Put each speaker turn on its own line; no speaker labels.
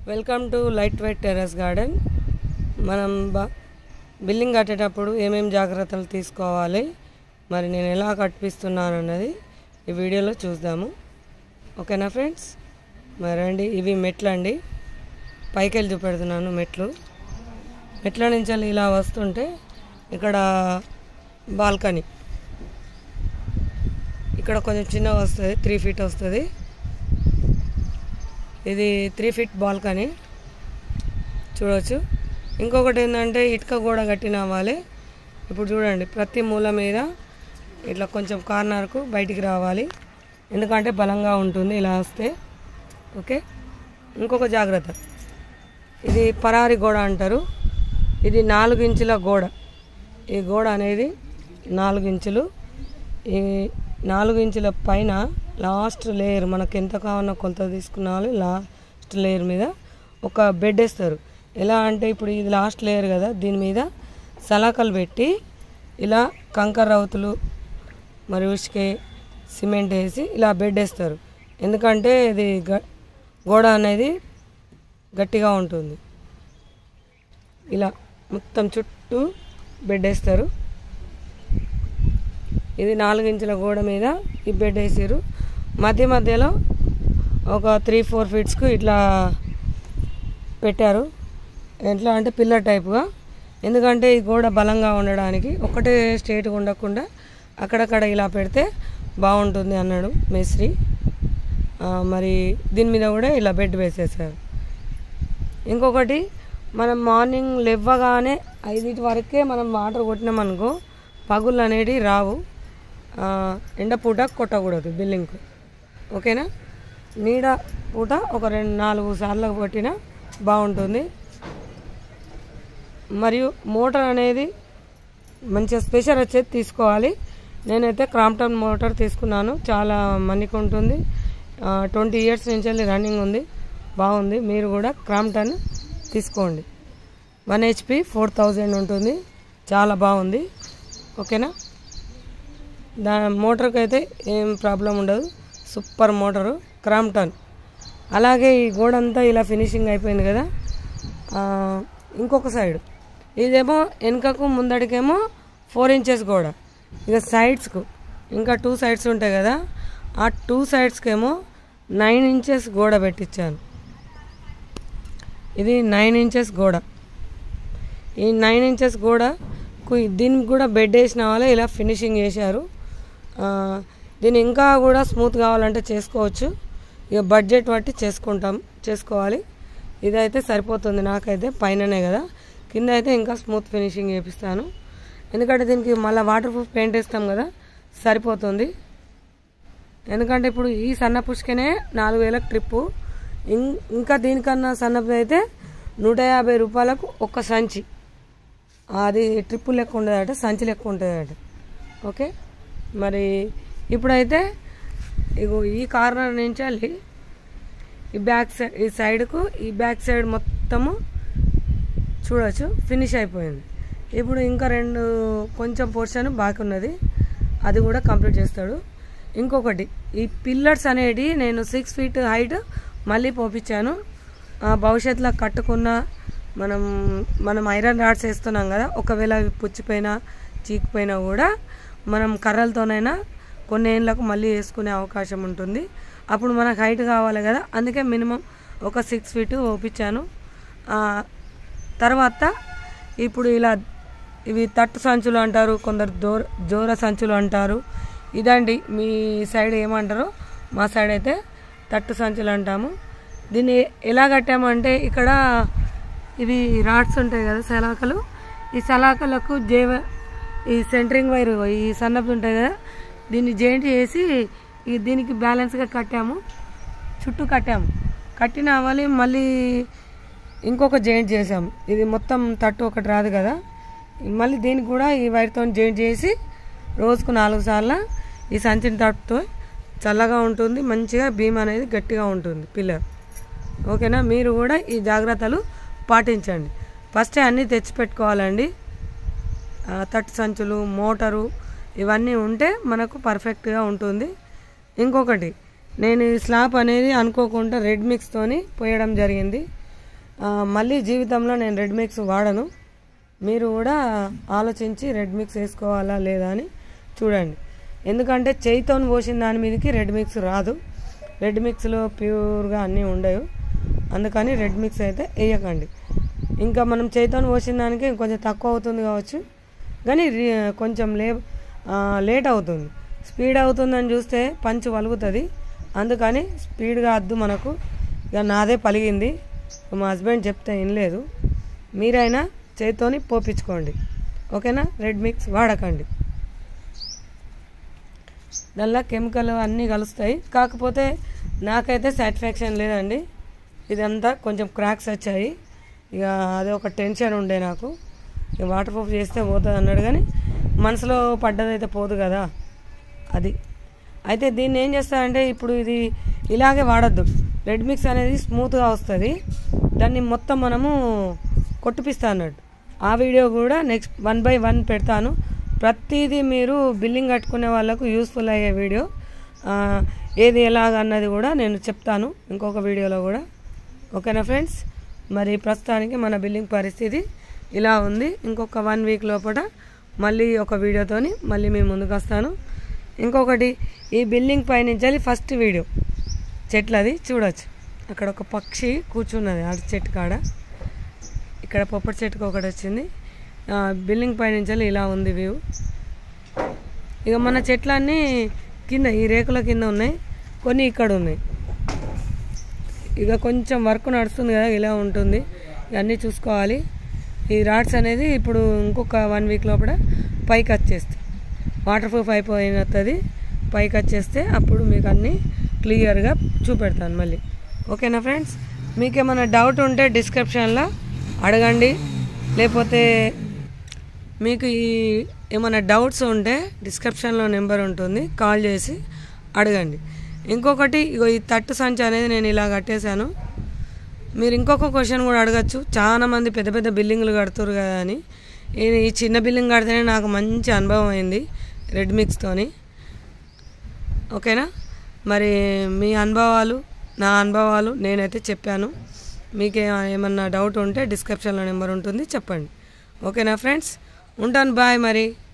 welcome to light weight terrace garden మనం బా building కట్టేటప్పుడు ఏమేం జాగ్రత్తలు తీసుకోవాలి మరి నేను ఎలా కట్టిస్తున్నాను అన్నది ఈ వీడియోలో చూద్దాము ఓకేనా ఫ్రెండ్స్ మరి రండి ఇవి మెట్లు అండి పైకి వెళ్ళి చూపెడుతున్నాను మెట్లు మెట్ల నుంచి వెళ్ళి ఇలా వస్తుంటే ఇక్కడ బాల్కనీ ఇక్కడ కొంచెం చిన్నగా వస్తుంది త్రీ ఫీట్ వస్తుంది ఇది త్రీ ఫీట్ బాల్కనీ చూడవచ్చు ఇంకొకటి ఏంటంటే ఇటుక కూడా కట్టిన అవ్వాలి ఇప్పుడు చూడండి ప్రతి మూల మీద ఇట్లా కొంచెం కార్నర్కు బయటికి రావాలి ఎందుకంటే బలంగా ఉంటుంది ఇలా వస్తే ఓకే ఇంకొక జాగ్రత్త ఇది పరారి గోడ అంటారు ఇది నాలుగు ఇంచుల గోడ ఈ గోడ అనేది నాలుగు ఇంచులు ఈ నాలుగు ఇంచుల పైన లాస్ట్ లేయర్ మనకు ఎంత కావాలో కొంత తీసుకున్నాలి లాస్ట్ లేయర్ మీద ఒక బెడ్ వేస్తారు ఎలా అంటే ఇప్పుడు ఇది లాస్ట్ లేయర్ కదా దీని మీద సలాకలు పెట్టి ఇలా కంకర రౌతులు మరి ఉసుకే సిమెంట్ వేసి ఇలా బెడ్ వేస్తారు ఎందుకంటే ఇది గ గోడ అనేది గట్టిగా ఉంటుంది ఇలా మొత్తం చుట్టూ బెడ్ వేస్తారు ఇది నాలుగు ఇంచుల గోడ మీద ఈ బెడ్ వేసారు మధ్య మధ్యలో ఒక త్రీ ఫోర్ ఫీట్స్కు ఇట్లా పెట్టారు ఎట్లా అంటే పిల్లర్ టైప్గా ఎందుకంటే ఈ గోడ బలంగా ఉండడానికి ఒకటే స్ట్రేట్గా ఉండకుండా అక్కడక్కడ ఇలా పెడితే బాగుంటుంది అన్నాడు మేస్త్రి ఆ, మరి దీని మీద కూడా ఇలా బెడ్ వేసేసారు ఇంకొకటి మనం మార్నింగ్ లేవగానే ఐదింటి వరకే మనం వాటర్ కొట్టినామనుకో పగుళ్ళు అనేటివి రావు ఆ, ఎండ పూట కొట్టకూడదు బిల్డింగ్కు ఓకేనా నీడ పూట ఒక రెండు నాలుగు సార్లు కొట్టినా బాగుంటుంది మరియు మోటార్ అనేది మంచిగా స్పెషల్ వచ్చేది తీసుకోవాలి నేనైతే క్రాంప్టన్ మోటార్ తీసుకున్నాను చాలా మన్నిక ఉంటుంది ట్వంటీ ఇయర్స్ నుంచి వెళ్ళి రన్నింగ్ ఉంది బాగుంది మీరు కూడా క్రాంప్టన్ తీసుకోండి వన్ హెచ్పి ఫోర్ థౌజండ్ ఉంటుంది చాలా బాగుంది ఓకేనా దా మోటార్కి అయితే ఏం ప్రాబ్లం ఉండదు సూపర్ మోటారు క్రాంప్టన్ అలాగే ఈ గోడ అంతా ఇలా ఫినిషింగ్ అయిపోయింది కదా ఆ, ఇంకొక సైడ్ ఇదేమో వెనుకకు ముందడికేమో ఫోర్ ఇంచెస్ గోడ ఇక సైడ్స్కు ఇంకా టూ సైడ్స్ ఉంటాయి కదా ఆ టూ సైడ్స్కేమో నైన్ ఇంచెస్ గోడ పెట్టించాను ఇది నైన్ ఇంచెస్ గోడ ఈ నైన్ ఇంచెస్ గోడ దీనికి కూడా బెడ్ వేసిన వాళ్ళే ఇలా ఫినిషింగ్ చేశారు ఆ, దీన్ని ఇంకా కూడా స్మూత్ కావాలంటే చేసుకోవచ్చు ఇక బడ్జెట్ బట్టి చేసుకుంటాం చేసుకోవాలి ఇదైతే సరిపోతుంది నాకైతే పైననే కదా కింద అయితే ఇంకా స్మూత్ ఫినిషింగ్ చేపిస్తాను ఎందుకంటే దీనికి మళ్ళీ వాటర్ ప్రూఫ్ పెయింట్ వేస్తాం కదా సరిపోతుంది ఎందుకంటే ఇప్పుడు ఈ సన్న పుష్కనే నాలుగు వేలకు ట్రిప్పు ఇం- ఇంకా దీనికన్నా సన్నది అయితే నూట యాభై రూపాయలకు ఒక్క సంచి అది ట్రిప్పు లెక్క ఉండదట సంచి లెక్క ఉంటుందట ఓకే మరి ఇప్పుడైతే ఇగో ఈ కార్నర్ నుంచి వెళ్ళి ఈ బ్యాక్ సైడ్ ఈ సైడ్కు ఈ బ్యాక్ సైడ్ మొత్తము చూడొచ్చు ఫినిష్ అయిపోయింది ఇప్పుడు ఇంకా రెండు కొంచెం పోర్షన్ బాకీ ఉన్నది అది కూడా కంప్లీట్ చేస్తాడు ఇంకొకటి ఈ పిల్లర్స్ అనేటి నేను సిక్స్ ఫీట్ హైట్ మళ్ళీ పోపించాను ఆ, భవిష్యత్తులో కట్టుకున్న మనం మనం ఐరన్ రాడ్స్ వేస్తున్నాం కదా ఒకవేళ అవి పుచ్చిపోయినా చీకిపోయినా కూడా మనం కర్రలతోనైనా కొన్ని ఏళ్ళకు మళ్ళీ వేసుకునే అవకాశం ఉంటుంది అప్పుడు మనకు హైట్ కావాలి కదా అందుకే మినిమం ఒక సిక్స్ ఫీట్ ఓపించాను ఆ, తర్వాత ఇప్పుడు ఇలా ఇవి తట్టు సంచులు అంటారు కొందరు దోర జోర సంచులు అంటారు ఇదండి మీ సైడ్ ఏమంటారో మా సైడ్ అయితే తట్టు సంచులు అంటాము దీన్ని ఎలా కట్టామంటే ఇక్కడ ఇవి రాడ్స్ ఉంటాయి కదా సలాకలు ఈ సలాకలకు జేవ ఈ సెంటరింగ్ వైర్ ఈ సన్నపు ఉంటాయి కదా దీన్ని జాయింట్ చేసి ఈ దీనికి బ్యాలెన్స్గా కట్టాము చుట్టూ కట్టాము కట్టిన అవ్వాలి మళ్ళీ ఇంకొక జాయింట్ చేసాం ఇది మొత్తం తట్టు ఒకటి రాదు కదా మళ్ళీ దీనికి కూడా ఈ వైర్తో జాయింట్ చేసి రోజుకు నాలుగు సార్లు ఈ సంచిని తట్టుతో చల్లగా ఉంటుంది మంచిగా బీమ్ అనేది గట్టిగా ఉంటుంది పిల్లర్ ఓకేనా మీరు కూడా ఈ జాగ్రత్తలు పాటించండి ఫస్ట్ అన్నీ తెచ్చి పెట్టుకోవాలండి ఆ, తట్టు సంచులు మోటారు ఇవన్నీ ఉంటే మనకు పర్ఫెక్ట్గా ఉంటుంది ఇంకొకటి నేను ఈ స్లాబ్ అనేది అనుకోకుండా రెడ్ మిక్స్తోని పోయడం జరిగింది ఆ, మళ్ళీ జీవితంలో నేను రెడ్ మిక్స్ వాడను మీరు కూడా ఆలోచించి రెడ్ మిక్స్ వేసుకోవాలా లేదా అని చూడండి ఎందుకంటే చేయితో పోసిన దాని మీదకి రెడ్ మిక్స్ రాదు రెడ్ మిక్స్లో ప్యూర్గా అన్నీ ఉండవు అందుకని రెడ్ మిక్స్ అయితే వేయకండి ఇంకా మనం చేయితో పోసిన దానికి కొంచెం తక్కువ అవుతుంది కావచ్చు కానీ రి- కొంచెం లే ఆ, లేట్ అవుతుంది స్పీడ్ అవుతుందని చూస్తే పంచు వలుగుతుంది అందుకని స్పీడ్గా వద్దు మనకు ఇక నాదే పలిగింది మా హస్బెండ్ చెప్తే వినలేదు మీరైనా చేతితోని పోపించుకోండి ఓకేనా రెడ్ మిక్స్ వాడకండి దానిలో కెమికల్ అన్నీ కలుస్తాయి కాకపోతే నాకైతే సాటిస్ఫాక్షన్ లేదండి ఇదంతా కొంచెం క్రాక్స్ వచ్చాయి ఇక అదే ఒక టెన్షన్ ఉండే నాకు ఇక వాటర్ ప్రూఫ్ చేస్తే పోతుంది అన్నాడు కానీ మనసులో పడ్డదైతే పోదు కదా అది అయితే దీన్ని ఏం చేస్తారంటే ఇప్పుడు ఇది ఇలాగే వాడద్దు రెడ్ మిక్స్ అనేది స్మూత్గా వస్తుంది దాన్ని మొత్తం మనము కొట్టిపిస్తా అన్నట్టు ఆ వీడియో కూడా నెక్స్ట్ వన్ బై వన్ పెడతాను ప్రతిదీ మీరు బిల్లింగ్ కట్టుకునే వాళ్ళకు యూస్ఫుల్ అయ్యే వీడియో ఆ, ఏది ఎలాగ అన్నది కూడా నేను చెప్తాను ఇంకొక వీడియోలో కూడా ఓకేనా ఫ్రెండ్స్ మరి ప్రస్తుతానికి మన బిల్లింగ్ పరిస్థితి ఇలా ఉంది ఇంకొక వన్ వీక్ లోపల మళ్ళీ ఒక వీడియోతోని మళ్ళీ మేము ముందుకు వస్తాను ఇంకొకటి ఈ బిల్డింగ్ పైనుంచి ఫస్ట్ వీడియో చెట్లది చూడొచ్చు అక్కడ ఒక పక్షి కూర్చున్నది ఆ చెట్టు కాడ ఇక్కడ పొప్పటి చెట్టుకు ఒకటి వచ్చింది ఆ, బిల్డింగ్ పైనుంచి ఇలా ఉంది వ్యూ ఇక మన చెట్లన్నీ కింద ఈ రేకుల కింద ఉన్నాయి కొన్ని ఇక్కడ ఉన్నాయి ఇక కొంచెం వర్క్ నడుస్తుంది కదా ఇలా ఉంటుంది ఇవన్నీ చూసుకోవాలి ఈ రాడ్స్ అనేది ఇప్పుడు ఇంకొక వన్ వీక్ లోపల పైకి వచ్చేస్తాయి వాటర్ ప్రూఫ్ అయిపోయినది పైకి వచ్చేస్తే అప్పుడు మీకు అన్నీ క్లియర్గా చూపెడతాను మళ్ళీ ఓకేనా ఫ్రెండ్స్ మీకు ఏమైనా డౌట్ ఉంటే డిస్క్రిప్షన్లో అడగండి లేకపోతే మీకు ఈ ఏమైనా డౌట్స్ ఉంటే డిస్క్రిప్షన్లో నెంబర్ ఉంటుంది కాల్ చేసి అడగండి ఇంకొకటి ఇగో ఈ తట్టు సంచి అనేది నేను ఇలా కట్టేశాను మీరు ఇంకొక క్వశ్చన్ కూడా అడగచ్చు చాలా మంది పెద్ద పెద్ద బిల్డింగ్లు కడుతురు కదా అని ఈ- ఈ చిన్న బిల్డింగ్ కడితేనే నాకు మంచి అనుభవం అయింది రెడ్ మిక్స్తోని ఓకేనా మరి మీ అనుభవాలు నా అనుభవాలు నేనైతే చెప్పాను మీకు ఏమన్నా డౌట్ ఉంటే డిస్క్రిప్షన్లో నెంబర్ ఉంటుంది చెప్పండి ఓకేనా ఫ్రెండ్స్ ఉంటాను బాయ్ మరి